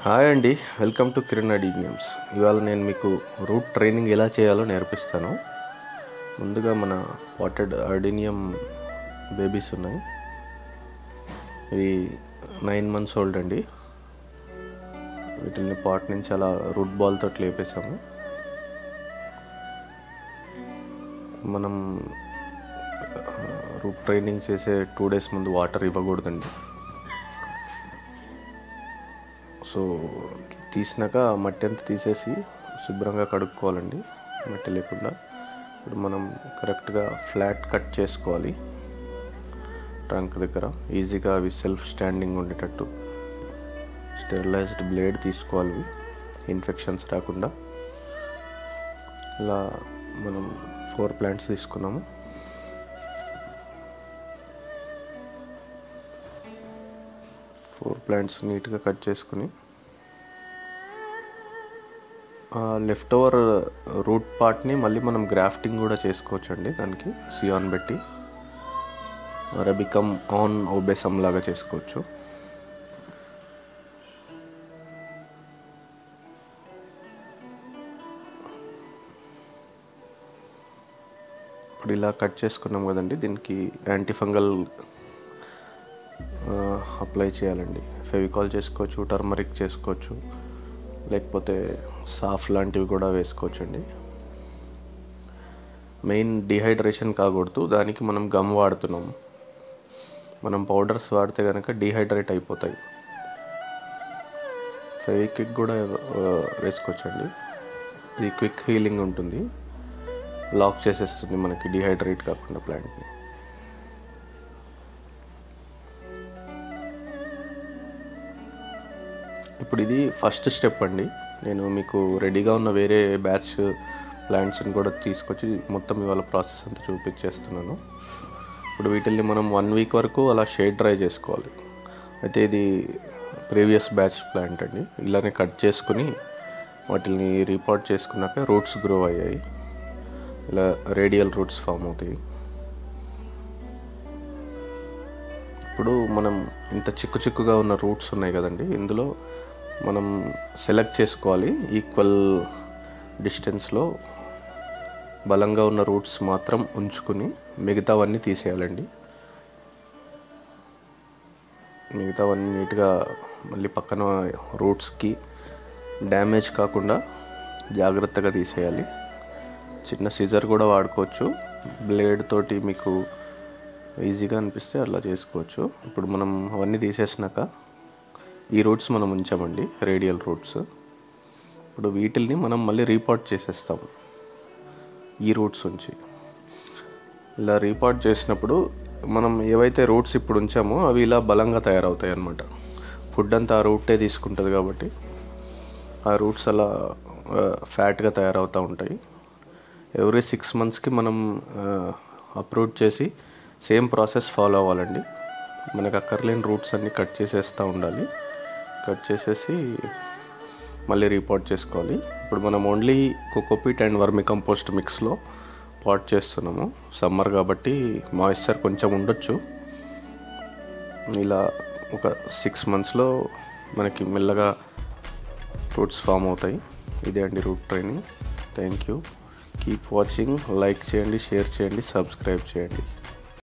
hi అండి welcome to Kiran అడి games ఇవాళ నేను మీకు రూట్ ట్రైనింగ్ ఎలా చేయాలో నేర్పిస్తాను ముందుగా మన పాటెడ్ అర్డినియం బేబీస్ ఉన్నాయి ఇవి నైన్ మంత్స్ ఓల్డ్ అండి వీటిని పాట్ నుంచి అలా రూట్ బాల్తో లేపేసాము మనం రూట్ ట్రైనింగ్ చేసే టూ డేస్ ముందు వాటర్ ఇవ్వకూడదండి సో తీసినాక ఆ మట్టి అంతా తీసేసి శుభ్రంగా కడుక్కోవాలండి మట్టి లేకుండా ఇప్పుడు మనం కరెక్ట్గా ఫ్లాట్ కట్ చేసుకోవాలి ట్రంక్ దగ్గర ఈజీగా అవి సెల్ఫ్ స్టాండింగ్ ఉండేటట్టు స్టెరిలైజ్డ్ బ్లేడ్ తీసుకోవాలి ఇన్ఫెక్షన్స్ రాకుండా ఇలా మనం ఫోర్ ప్లాంట్స్ తీసుకున్నాము ఫోర్ ప్లాంట్స్ నీట్గా కట్ చేసుకుని లెఫ్ట్ ఓవర్ రూట్ పార్ట్ని మళ్ళీ మనం గ్రాఫ్టింగ్ కూడా చేసుకోవచ్చు అండి దానికి సియాన్ పెట్టి అరబికమ్ ఆన్ ఓబెసమ్ లాగా చేసుకోవచ్చు ఇప్పుడు ఇలా కట్ చేసుకున్నాం కదండి దీనికి యాంటీఫంగల్ అప్లై చేయాలండి ఫెవికాల్ చేసుకోవచ్చు టర్మరిక్ చేసుకోవచ్చు లేకపోతే సాఫ్ లాంటివి కూడా వేసుకోవచ్చు అండి మెయిన్ డిహైడ్రేషన్ కాకూడదు దానికి మనం గమ్ వాడుతున్నాం మనం పౌడర్స్ వాడితే కనుక డిహైడ్రేట్ అయిపోతాయి ఫెవిక్విక్ కూడా వేసుకోవచ్చండి ఇది క్విక్ హీలింగ్ ఉంటుంది లాక్ చేసేస్తుంది మనకి డిహైడ్రేట్ కాకుండా ప్లాంట్ని ఇప్పుడు ఇది ఫస్ట్ స్టెప్ అండి నేను మీకు రెడీగా ఉన్న వేరే బ్యాచ్ ప్లాంట్స్ని కూడా తీసుకొచ్చి మొత్తం ఇవాళ ప్రాసెస్ అంతా చూపించేస్తున్నాను ఇప్పుడు వీటిల్ని మనం వన్ వీక్ వరకు అలా షేడ్ డ్రై చేసుకోవాలి అయితే ఇది ప్రీవియస్ బ్యాచ్ ప్లాంట్ అండి ఇలానే కట్ చేసుకుని వాటిని రీపాట్ చేసుకున్నాక రూట్స్ గ్రో అయ్యాయి ఇలా రేడియల్ రూట్స్ ఫామ్ అవుతాయి ఇప్పుడు మనం ఇంత చిక్కు చిక్కుగా ఉన్న రూట్స్ ఉన్నాయి కదండి ఇందులో మనం సెలెక్ట్ చేసుకోవాలి ఈక్వల్ డిస్టెన్స్లో బలంగా ఉన్న రూట్స్ మాత్రం ఉంచుకుని మిగతావన్నీ తీసేయాలండి మిగతావన్నీ నీట్గా మళ్ళీ పక్కన రూట్స్కి డ్యామేజ్ కాకుండా జాగ్రత్తగా తీసేయాలి చిన్న సీజర్ కూడా వాడుకోవచ్చు బ్లేడ్ తోటి మీకు ఈజీగా అనిపిస్తే అలా చేసుకోవచ్చు ఇప్పుడు మనం అవన్నీ తీసేసినాక ఈ రూట్స్ మనం ఉంచామండి రేడియల్ రూట్స్ ఇప్పుడు వీటిల్ని మనం మళ్ళీ రీపాట్ చేసేస్తాము ఈ రూట్స్ ఉంచి ఇలా రీపాట్ చేసినప్పుడు మనం ఏవైతే రూట్స్ ఇప్పుడు ఉంచామో అవి ఇలా బలంగా తయారవుతాయి అన్నమాట ఫుడ్ అంతా ఆ రూటే తీసుకుంటుంది కాబట్టి ఆ రూట్స్ అలా ఫ్యాట్గా తయారవుతూ ఉంటాయి ఎవ్రీ సిక్స్ మంత్స్కి మనం అప్రూవ్ చేసి సేమ్ ప్రాసెస్ ఫాలో అవ్వాలండి మనకు అక్కర్లేని రూట్స్ అన్నీ కట్ చేసేస్తూ ఉండాలి కట్ చేసేసి మళ్ళీ రీపాట్ చేసుకోవాలి ఇప్పుడు మనం only cocopeat and vermicompost మిక్స్లో పాట్ చేస్తున్నాము సమ్మర్ కాబట్టి మాయిశ్చర్ కొంచెం ఉండొచ్చు ఇలా ఒక సిక్స్ మంత్స్లో మనకి మెల్లగా రూట్స్ ఫామ్ అవుతాయి ఇదే అండి root training thank you keep watching like చేయండి షేర్ చేయండి సబ్స్క్రైబ్ చేయండి